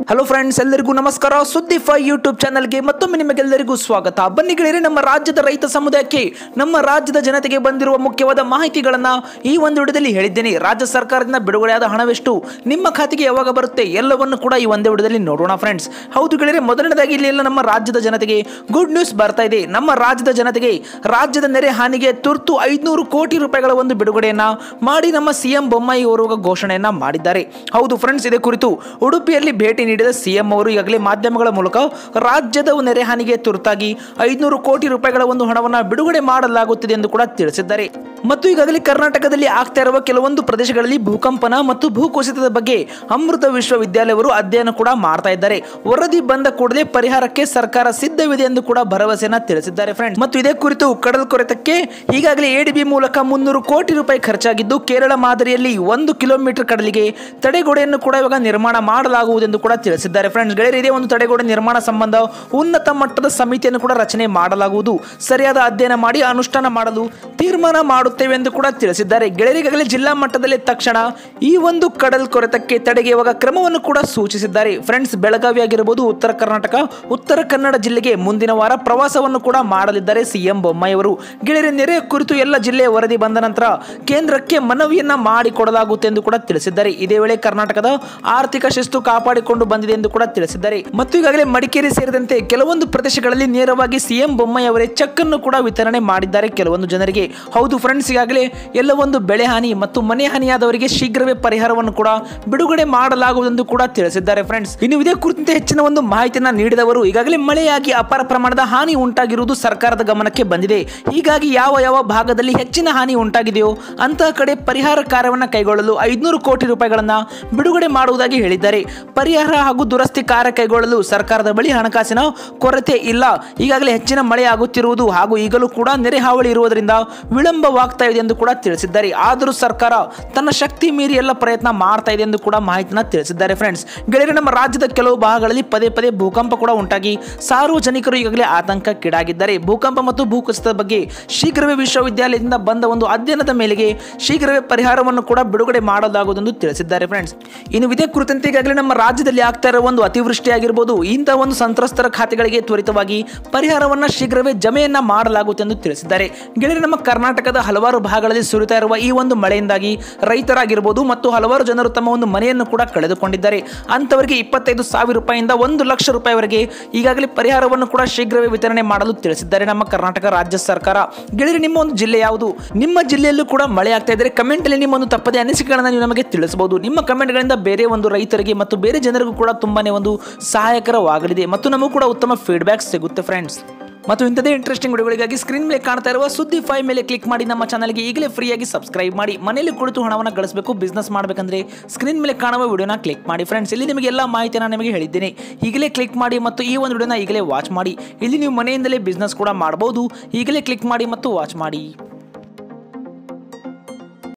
hello friends ಎಲ್ಲರಿಗೂ ನಮಸ್ಕಾರ ಸುದ್ದಿ ಫೈ ಯೂಟ್ಯೂಬ್ ಚಾನಲ್ಗೆ ಮತ್ತೊಮ್ಮೆ ನಿಮಗೆಲ್ಲರಿಗೂ ಸ್ವಾಗತ ಬನ್ನಿ ಗೆಳೆಯರೆ ನಮ್ಮ ರಾಜ್ಯದ ರೈತ ಸಮುದಾಯಕ್ಕೆ ನಮ್ಮ ರಾಜ್ಯದ ಜನತೆಗೆ ಬಂದಿರುವ ಮುಖ್ಯವಾದ ಮಾಹಿತಿಗಳನ್ನ ಈ ಒಂದು ವಿಡಿಯೋದಲ್ಲಿ ಹೇಳಿದ್ದೇನೆ ರಾಜ್ಯ ಸರ್ಕಾರದಿಂದ ಬಿಡುಗಡೆಯಾದ ಹಣವೆಷ್ಟು ನಿಮ್ಮ ಖಾತೆಗೆ ಯಾವಾಗ ಬರುತ್ತೆ ಎಲ್ಲವನ್ನು ಕೂಡ ಈ ಒಂದೇ ವಿಡಿಯೋದಲ್ಲಿ ನೋಡೋಣ ಫ್ರೆಂಡ್ಸ್ ಹೌದು ಗೆಳೆಯರೆ ಮೊದಲನೇದಾಗಿ ಇಲ್ಲಿ ಎಲ್ಲ ನಮ್ಮ ರಾಜ್ಯದ ಜನತೆಗೆ ಗುಡ್ ನ್ಯೂಸ್ ಬರ್ತಾ ಇದೆ ನಮ್ಮ ರಾಜ್ಯದ ಜನತೆಗೆ ರಾಜ್ಯದ ನೆರೆ ಹಾನಿಗೆ ತುರ್ತು ಐದುನೂರು ಕೋಟಿ ರೂಪಾಯಿಗಳ ಒಂದು ಬಿಡುಗಡೆಯನ್ನ ಮಾಡಿ ನಮ್ಮ ಸಿಎಂ ಬೊಮ್ಮಾಯಿ ಅವರು ಈಗ ಘೋಷಣೆಯನ್ನ ಮಾಡಿದ್ದಾರೆ ಹೌದು ಫ್ರೆಂಡ್ಸ್ ಇದೇ ಕುರಿತು ಉಡುಪಿಯಲ್ಲಿ ಭೇಟಿ ನೀಡಿದ ಸಿಎಂ ಅವರು ಈಗಾಗಲೇ ಮಾಧ್ಯಮಗಳ ಮೂಲಕ ರಾಜ್ಯದ ನೆರೆ ಹಾನಿಗೆ ತುರ್ತಾಗಿ ಐದುನೂರು ಕೋಟಿ ರೂಪಾಯಿಗಳ ಒಂದು ಹಣವನ್ನು ಬಿಡುಗಡೆ ಮಾಡಲಾಗುತ್ತಿದೆ ಎಂದು ಕೂಡ ತಿಳಿಸಿದ್ದಾರೆ ಮತ್ತು ಈಗಾಗಲೇ ಕರ್ನಾಟಕದಲ್ಲಿ ಆಗ್ತಾ ಇರುವ ಕೆಲವೊಂದು ಪ್ರದೇಶಗಳಲ್ಲಿ ಭೂಕಂಪನ ಮತ್ತು ಭೂಕುಸಿತದ ಬಗ್ಗೆ ಅಮೃತ ವಿಶ್ವವಿದ್ಯಾಲಯವರು ಅಧ್ಯಯನ ಕೂಡ ಮಾಡ್ತಾ ಇದ್ದಾರೆ ವರದಿ ಬಂದ ಕೂಡಲೇ ಪರಿಹಾರಕ್ಕೆ ಸರ್ಕಾರ ಸಿದ್ಧವಿದೆ ಎಂದು ಕೂಡ ಭರವಸೆಯನ್ನ ತಿಳಿಸಿದ್ದಾರೆ ಫ್ರೆಂಡ್ಸ್ ಮತ್ತು ಇದೇ ಕುರಿತು ಕಡಲ್ ಕೊರೆತಕ್ಕೆ ಈಗಾಗಲೇ ಎಡಿಬಿ ಮೂಲಕ ಮುನ್ನೂರು ಕೋಟಿ ರೂಪಾಯಿ ಖರ್ಚಾಗಿದ್ದು ಕೇರಳ ಮಾದರಿಯಲ್ಲಿ ಒಂದು ಕಿಲೋಮೀಟರ್ ಕಡಲಿಗೆ ತಡೆಗೋಡೆಯನ್ನು ಕೂಡ ಇವಾಗ ನಿರ್ಮಾಣ ಮಾಡಲಾಗುವುದೆಂದು ಕೂಡ ತಿಳಿಸಿದ್ದಾರೆ ಫ್ರೆಂಡ್ಸ್ ಗೆಳೆಯರು ಇದೇ ಒಂದು ತಡೆಗೋಡೆ ನಿರ್ಮಾಣ ಸಂಬಂಧ ಉನ್ನತ ಮಟ್ಟದ ಸಮಿತಿಯನ್ನು ಕೂಡ ರಚನೆ ಮಾಡಲಾಗುವುದು ಸರಿಯಾದ ಅಧ್ಯಯನ ಮಾಡಿ ಅನುಷ್ಠಾನ ಮಾಡಲು ತೀರ್ಮಾನ ಮಾಡುತ್ತೇವೆ ಎಂದು ಕೂಡ ತಿಳಿಸಿದ್ದಾರೆ ಗೆಳೆಯರಿಗಾಗಲೇ ಜಿಲ್ಲಾ ಮಟ್ಟದಲ್ಲಿ ತಕ್ಷಣ ಈ ಒಂದು ಕಡಲ್ ಕೊರೆತಕ್ಕೆ ತಡೆಗೆ ಇವಾಗ ಕ್ರಮವನ್ನು ಕೂಡ ಸೂಚಿಸಿದ್ದಾರೆ ಫ್ರೆಂಡ್ಸ್ ಬೆಳಗಾವಿ ಆಗಿರಬಹುದು ಉತ್ತರ ಕರ್ನಾಟಕ ಉತ್ತರ ಕನ್ನಡ ಜಿಲ್ಲೆಗೆ ಮುಂದಿನ ವಾರ ಪ್ರವಾಸವನ್ನು ಕೂಡ ಮಾಡಲಿದ್ದಾರೆ ಸಿಎಂ ಬೊಮ್ಮಾಯಿ ಅವರು ಗೆಳೆಯರ ನೆರೆ ಕುರಿತು ಎಲ್ಲ ಜಿಲ್ಲೆಯ ವರದಿ ಬಂದ ನಂತರ ಕೇಂದ್ರಕ್ಕೆ ಮನವಿಯನ್ನ ಮಾಡಿಕೊಡಲಾಗುತ್ತೆ ಎಂದು ಕೂಡ ತಿಳಿಸಿದ್ದಾರೆ ಇದೇ ವೇಳೆ ಕರ್ನಾಟಕದ ಆರ್ಥಿಕ ಶಿಸ್ತು ಕಾಪಾಡಿಕೊಂಡು ಬಂದಿದೆ ಎಂದು ಕೂಡ ತಿಳಿಸಿದ್ದಾರೆ ಮತ್ತು ಈಗಾಗಲೇ ಮಡಿಕೇರಿ ಸೇರಿದಂತೆ ಕೆಲವೊಂದು ಪ್ರದೇಶಗಳಲ್ಲಿ ನೇರವಾಗಿ ಸಿಎಂ ಬೊಮ್ಮಾಯಿ ಅವರೇ ಚೆಕ್ ಅನ್ನು ಕೂಡ ವಿತರಣೆ ಮಾಡಿದ್ದಾರೆ ಕೆಲವೊಂದು ಜನರಿಗೆ ಹೌದು ಫ್ರೆಂಡ್ಸ್ ಈಗಾಗಲೇ ಎಲ್ಲ ಒಂದು ಬೆಳೆ ಹಾನಿ ಮತ್ತು ಮನೆ ಹಾನಿಯಾದವರಿಗೆ ಶೀಘ್ರವೇ ಪರಿಹಾರವನ್ನು ಕೂಡ ಬಿಡುಗಡೆ ಮಾಡಲಾಗುವುದೆಂದು ಕೂಡ ತಿಳಿಸಿದ್ದಾರೆ ಫ್ರೆಂಡ್ಸ್ ಇನ್ನು ಇದೇ ಕುರಿತಂತೆ ಹೆಚ್ಚಿನ ಒಂದು ಮಾಹಿತಿಯನ್ನ ನೀಡಿದವರು ಈಗಾಗಲೇ ಮಳೆಯಾಗಿ ಅಪಾರ ಪ್ರಮಾಣದ ಹಾನಿ ಉಂಟಾಗಿರುವುದು ಸರ್ಕಾರದ ಗಮನಕ್ಕೆ ಬಂದಿದೆ ಹೀಗಾಗಿ ಯಾವ ಯಾವ ಭಾಗದಲ್ಲಿ ಹೆಚ್ಚಿನ ಹಾನಿ ಉಂಟಾಗಿದೆಯೋ ಅಂತಹ ಕಡೆ ಪರಿಹಾರ ಕಾರ್ಯವನ್ನು ಕೈಗೊಳ್ಳಲು ಐದುನೂರು ಕೋಟಿ ರೂಪಾಯಿಗಳನ್ನ ಬಿಡುಗಡೆ ಮಾಡುವುದಾಗಿ ಹೇಳಿದ್ದಾರೆ ಪರಿಹಾರ ಹಾಗೂ ದುರಸ್ತಿ ಕಾರ್ಯ ಕೈಗೊಳ್ಳಲು ಸರ್ಕಾರದ ಬಳಿ ಹಣಕಾಸಿನ ಕೊರತೆ ಇಲ್ಲ ಈಗಾಗಲೇ ಹೆಚ್ಚಿನ ಮಳೆ ಆಗುತ್ತಿರುವುದು ಹಾಗೂ ಈಗಲೂ ಕೂಡ ನೆರೆ ಹಾವಳಿ ಇರುವುದರಿಂದ ವಿಳಂಬವಾಗ್ತಾ ಇದೆ ಎಂದು ಕೂಡ ತಿಳಿಸಿದ್ದಾರೆ ಆದರೂ ಸರ್ಕಾರ ತನ್ನ ಶಕ್ತಿ ಮೀರಿ ಎಲ್ಲ ಪ್ರಯತ್ನ ಮಾಡ್ತಾ ಇದೆ ಎಂದು ಕೂಡ ಮಾಹಿತಿನ ತಿಳಿಸಿದ್ದಾರೆ ಫ್ರೆಂಡ್ಸ್ ಗೆಳೆಯರೆ ನಮ್ಮ ರಾಜ್ಯದ ಕೆಲವು ಭಾಗಗಳಲ್ಲಿ ಪದೇ ಪದೇ ಭೂಕಂಪ ಕೂಡ ಉಂಟಾಗಿ ಸಾರ್ವಜನಿಕರು ಈಗಾಗಲೇ ಆತಂಕಕ್ಕೀಡಾಗಿದ್ದಾರೆ ಭೂಕಂಪ ಮತ್ತು ಭೂಕುಸಿತದ ಬಗ್ಗೆ ಶೀಘ್ರವೇ ವಿಶ್ವವಿದ್ಯಾಲಯದಿಂದ ಬಂದ ಒಂದು ಅಧ್ಯಯನದ ಮೇಲೆಗೆ ಶೀಘ್ರವೇ ಪರಿಹಾರವನ್ನು ಕೂಡ ಬಿಡುಗಡೆ ಮಾಡಲಾಗುವುದೆಂದು ತಿಳಿಸಿದ್ದಾರೆ ಫ್ರೆಂಡ್ಸ್ ಇನ್ನು ಇದೇ ಕುರಿತಂತೆ ಈಗಾಗಲೇ ನಮ್ಮ ರಾಜ್ಯದಲ್ಲಿ ಆಗ್ತಾ ಇರುವ ಒಂದು ಅತಿವೃಷ್ಟಿ ಆಗಿರ್ಬೋದು ಇಂತಹ ಒಂದು ಸಂತ್ರಸ್ತರ ಖಾತೆಗಳಿಗೆ ತ್ವರಿತವಾಗಿ ಪರಿಹಾರವನ್ನ ಶೀಘ್ರವೇ ಜಮೆಯನ್ನ ಮಾಡಲಾಗುತ್ತೆ ಎಂದು ತಿಳಿಸಿದ್ದಾರೆ ಗೆಳೆಯರೆ ನಮ್ಮ ಕರ್ನಾಟಕದ ಹಲವಾರು ಭಾಗಗಳಲ್ಲಿ ಸುರಿತಾ ಇರುವ ಈ ಒಂದು ಮಳೆಯಿಂದಾಗಿ ರೈತರಾಗಿರ್ಬೋದು ಮತ್ತು ಹಲವಾರು ಜನರು ತಮ್ಮ ಒಂದು ಮನೆಯನ್ನು ಕೂಡ ಕಳೆದುಕೊಂಡಿದ್ದಾರೆ ಅಂತವರಿಗೆ ಇಪ್ಪತ್ತೈದು ಸಾವಿರ ರೂಪಾಯಿಯಿಂದ ಒಂದು ಲಕ್ಷ ರೂಪಾಯಿವರೆಗೆ ಈಗಾಗಲೇ ಪರಿಹಾರವನ್ನು ಕೂಡ ಶೀಘ್ರವೇ ವಿತರಣೆ ಮಾಡಲು ತಿಳಿಸಿದ್ದಾರೆ ನಮ್ಮ ಕರ್ನಾಟಕ ರಾಜ್ಯ ಸರ್ಕಾರ ಗೆಳೆಯರೆ ನಿಮ್ಮ ಒಂದು ಜಿಲ್ಲೆ ಯಾವುದು ನಿಮ್ಮ ಜಿಲ್ಲೆಯಲ್ಲೂ ಕೂಡ ಮಳೆ ಆಗ್ತಾ ಇದ್ದರೆ ಕಮೆಂಟ್ ಅಲ್ಲಿ ನಿಮ್ಮ ಒಂದು ತಪ್ಪದೆ ಅನಿಸಿಕೆಗಳನ್ನು ನೀವು ನಮಗೆ ತಿಳಿಸಬಹುದು ನಿಮ್ಮ ಕಮೆಂಟ್ಗಳಿಂದ ಬೇರೆ ಒಂದು ರೈತರಿಗೆ ಮತ್ತು ಬೇರೆ ಜನರಿಗೂ ಕೂಡ ತುಂಬಾನೇ ಒಂದು ಸಹಾಯಕರವಾಗಲಿದೆ ಮತ್ತು ನಮಗೂ ಕೂಡ ಉತ್ತಮ ಫೀಡ್ಬ್ಯಾಕ್ ಸಿಗುತ್ತೆ ಫ್ರೆಂಡ್ಸ್ ಮತ್ತು ಇಂಥದೇ ಇಂಟ್ರೆಸ್ಟಿಂಗ್ ವಿಡಿಯೋಗಳಿಗಾಗಿ ಸ್ಕ್ರೀನ್ ಮೇಲೆ ಕಾಣ್ತಾ ಇರುವ ಸುದ್ದಿ ಫೈ ಮೇಲೆ ಕ್ಲಿಕ್ ಮಾಡಿ ನಮ್ಮ ಚಾನಲ್ಗೆ ಈಗಲೇ ಫ್ರೀಯಾಗಿ ಸಬ್ಸ್ಕ್ರೈಬ್ ಮಾಡಿ ಮನೆಯಲ್ಲಿ ಕುಳಿತು ಹಣವನ್ನು ಗಳಿಸಬೇಕು ಬಿಸ್ನೆಸ್ ಮಾಡಬೇಕಂದ್ರೆ ಸ್ಕ್ರೀನ್ ಮೇಲೆ ಕಾಣುವ ವಿಡಿಯೋನ ಕ್ಲಿಕ್ ಮಾಡಿ ಫ್ರೆಂಡ್ಸ್ ಇಲ್ಲಿ ನಿಮಗೆ ಎಲ್ಲ ಮಾಹಿತಿಯನ್ನು ನಿಮಗೆ ಹೇಳಿದ್ದೇನೆ ಈಗಲೇ ಕ್ಲಿಕ್ ಮಾಡಿ ಮತ್ತು ಈ ಒಂದು ವಿಡಿಯೋನ ಈಗಲೇ ವಾಚ್ ಮಾಡಿ ಇಲ್ಲಿ ನೀವು ಮನೆಯಿಂದಲೇ ಬಿಸ್ನೆಸ್ ಕೂಡ ಮಾಡಬಹುದು ಈಗಲೇ ಕ್ಲಿಕ್ ಮಾಡಿ ಮತ್ತು ವಾಚ್ ಮಾಡಿ